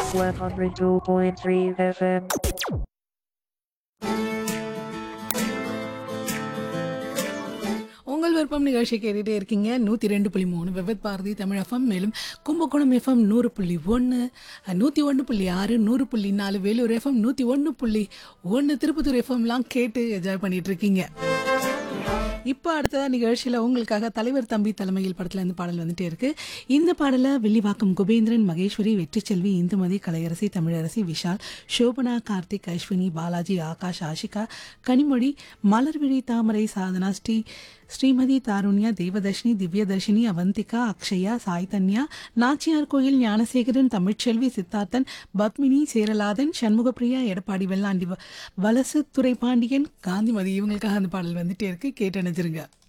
102.3 FM. உங்கள் விருப்பம் நிகழ்ச்சி கேட்டுட்டே இருக்கீங்க நூற்றி ரெண்டு புள்ளி மூணு விவத் பாரதி தமிழ் எஃப்எம் மேலும் கும்பகோணம் எஃப்எம் நூறு புள்ளி ஒன்று நூற்றி ஒன்று புள்ளி ஆறு நூறு புள்ளி நாலு வேலூர் எஃப்எம் நூற்றி ஒன்று புள்ளி ஒன்று திருப்பத்தூர் எஃப்எம்லாம் கேட்டு என்ஜாய் பண்ணிட்டு இருக்கீங்க இப்போ அடுத்த நிகழ்ச்சியில் உங்களுக்காக தலைவர் தம்பி தலைமையில் படத்துல இருந்து பாடல் வந்துட்டே இருக்கு இந்த பாடலை வில்லிவாக்கம் குபேந்திரன் மகேஸ்வரி வெற்றிச்செல்வி இந்துமதி கலையரசி தமிழரசி விஷால் சோபனா கார்த்திக் அஸ்வினி பாலாஜி ஆகாஷ் ஆஷிகா கனிமொழி மலர்விழி தாமரை சாதனா ஸ்ரீ ஸ்ரீமதி தாருண்யா தேவதர்ஷினி திவ்யதர்ஷினி அவந்திகா அக்ஷயா சாய்தன்யா நாச்சியார் கோயில் ஞானசேகரன் தமிழ்ச்செல்வி சித்தார்த்தன் பத்மினி சேரலாதன் சண்முகப்பிரியா எடப்பாடி வெள்ளாண்டி வ- வலசு துரைபாண்டியன் காந்திமதி இவங்களுக்காக அந்த பாடல் வந்துட்டே இருக்கு கேட்டு அணைஞ்சிருங்க